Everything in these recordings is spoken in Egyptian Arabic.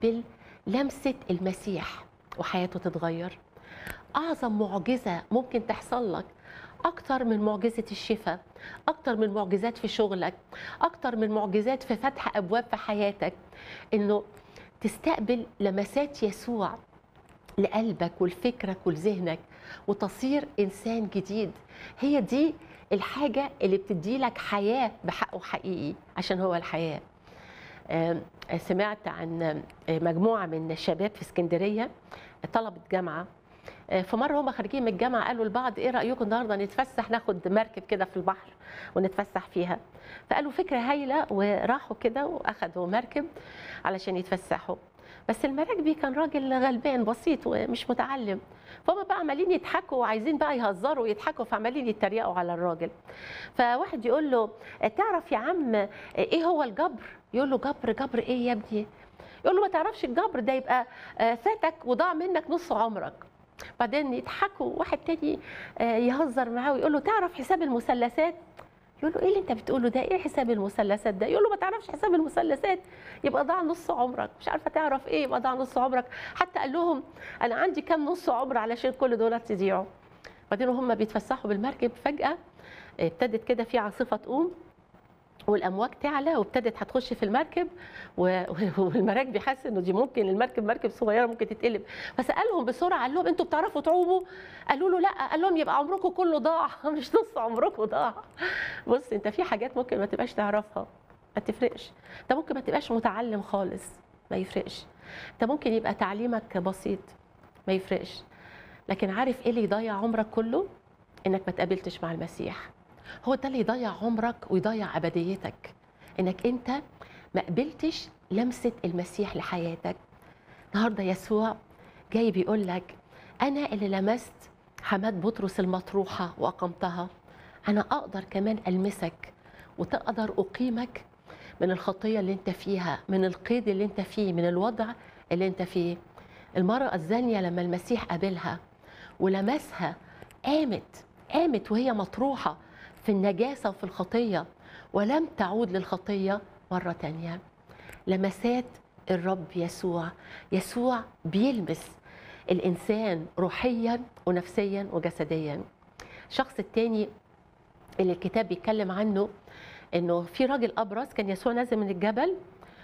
بلمسه المسيح وحياته تتغير اعظم معجزه ممكن تحصل لك اكتر من معجزه الشفاء اكتر من معجزات في شغلك اكتر من معجزات في فتح ابواب في حياتك انه تستقبل لمسات يسوع لقلبك ولفكرك ولذهنك وتصير انسان جديد هي دي الحاجه اللي بتدي لك حياه بحقه حقيقي عشان هو الحياه آم، سمعت عن مجموعه من الشباب في اسكندريه طلبه جامعه آه، فمره هم خارجين من الجامعه قالوا لبعض ايه رايكم النهارده نتفسح ناخد مركب كده في البحر ونتفسح فيها فقالوا فكره هايله وراحوا كده واخدوا مركب علشان يتفسحوا بس المراكبي كان راجل غلبان بسيط ومش متعلم فهم بقى عمالين يضحكوا وعايزين بقى يهزروا ويضحكوا فعمالين يتريقوا على الراجل فواحد يقول له تعرف يا عم ايه هو الجبر يقول له جبر جبر ايه يا ابني يقول له ما تعرفش الجبر ده يبقى آه، فاتك وضاع منك نص عمرك بعدين يضحكوا واحد تاني آه، يهزر معاه ويقول له تعرف حساب المثلثات يقول له ايه اللي انت بتقوله ده ايه حساب المثلثات ده يقول له ما تعرفش حساب المثلثات يبقى ضاع نص عمرك مش عارفه تعرف ايه يبقى ضاع نص عمرك حتى قال لهم انا عندي كام نص عمر علشان كل دول يضيعوا بعدين هم بيتفسحوا بالمركب فجاه ابتدت كده في عاصفه تقوم والامواج تعلى وابتدت هتخش في المركب و- والمراكب بيحس انه دي ممكن المركب مركب صغيره ممكن تتقلب فسالهم بسرعه قال لهم انتوا بتعرفوا تعوموا قالوا له لا قال لهم يبقى عمركم كله ضاع مش نص عمركم ضاع بص انت في حاجات ممكن ما تبقاش تعرفها ما تفرقش انت ممكن ما تبقاش متعلم خالص ما يفرقش انت ممكن يبقى تعليمك بسيط ما يفرقش لكن عارف ايه اللي يضيع عمرك كله انك ما تقابلتش مع المسيح هو ده اللي يضيع عمرك ويضيع ابديتك انك انت ما قبلتش لمسه المسيح لحياتك النهارده يسوع جاي بيقول لك انا اللي لمست حماد بطرس المطروحه واقمتها انا اقدر كمان المسك وتقدر اقيمك من الخطيه اللي انت فيها من القيد اللي انت فيه من الوضع اللي انت فيه المراه الزانيه لما المسيح قابلها ولمسها قامت قامت وهي مطروحه في النجاسه وفي الخطيه ولم تعود للخطيه مره تانيه لمسات الرب يسوع يسوع بيلمس الانسان روحيا ونفسيا وجسديا الشخص التاني اللي الكتاب بيتكلم عنه انه في راجل ابرص كان يسوع نازل من الجبل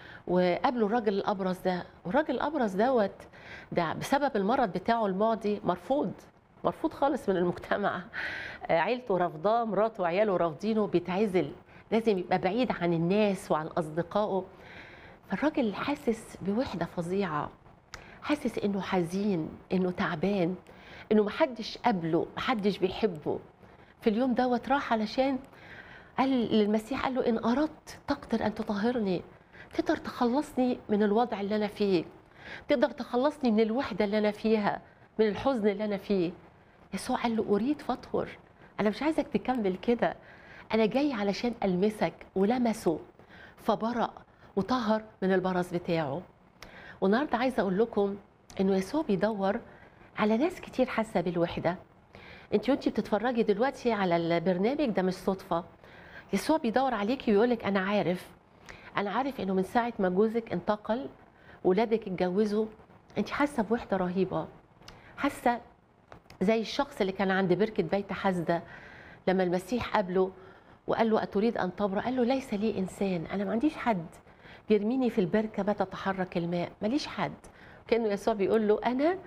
وقابله الراجل الابرص ده والراجل الابرص دوت ده بسبب المرض بتاعه المعدي مرفوض مرفوض خالص من المجتمع آه، عيلته رافضاه مراته وعياله رافضينه بيتعزل لازم يبقى بعيد عن الناس وعن اصدقائه فالراجل حاسس بوحده فظيعه حاسس انه حزين انه تعبان انه محدش قابله محدش بيحبه في اليوم دوت راح علشان قال للمسيح قال له ان اردت تقدر ان تطهرني تقدر تخلصني من الوضع اللي انا فيه تقدر تخلصني من الوحده اللي انا فيها من الحزن اللي انا فيه يسوع قال له اريد فاطهر انا مش عايزك تكمل كده انا جاي علشان المسك ولمسه فبرأ وطهر من البرص بتاعه والنهارده عايزه اقول لكم انه يسوع بيدور على ناس كتير حاسه بالوحده انت وانت بتتفرجي دلوقتي على البرنامج ده مش صدفه يسوع بيدور عليكي ويقول لك انا عارف انا عارف انه من ساعه ما جوزك انتقل ولادك اتجوزوا انت حاسه بوحده رهيبه حاسه زي الشخص اللي كان عند بركه بيت حسده لما المسيح قابله وقال له اتريد ان تبرأ قال له ليس لي انسان انا ما عنديش حد يرميني في البركه ما تتحرك الماء ماليش حد كانه يسوع بيقول له انا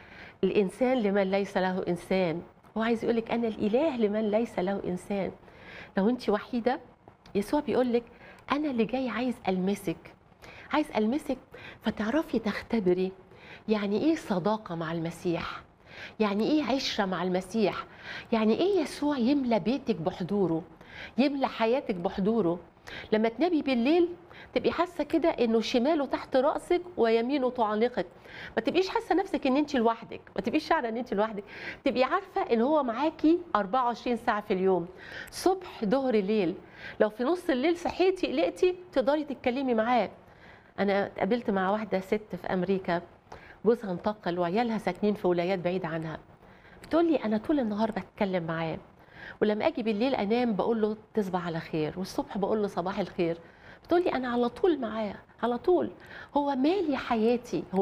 الانسان لمن ليس له انسان هو عايز يقول لك انا الاله لمن ليس له انسان لو انت وحيده يسوع بيقول لك انا اللي جاي عايز المسك عايز المسك فتعرفي تختبري يعني ايه صداقه مع المسيح يعني ايه عشره مع المسيح يعني ايه يسوع يملى بيتك بحضوره يملى حياتك بحضوره لما تنامي بالليل تبقي حاسه كده انه شماله تحت راسك ويمينه تعانقك ما تبقيش حاسه نفسك ان انت لوحدك ما تبقيش شعره ان انت لوحدك تبقي عارفه ان هو معاكي 24 ساعه في اليوم صبح ظهر ليل لو في نص الليل صحيتي قلقتي تقدري تتكلمي معاه انا اتقابلت مع واحده ست في امريكا جوزها انتقل وعيالها ساكنين في ولايات بعيده عنها بتقول لي انا طول النهار بتكلم معاه ولما اجي بالليل انام بقول له تصبح على خير والصبح بقول له صباح الخير بتقولي انا على طول معاه على طول هو مالي حياتي هو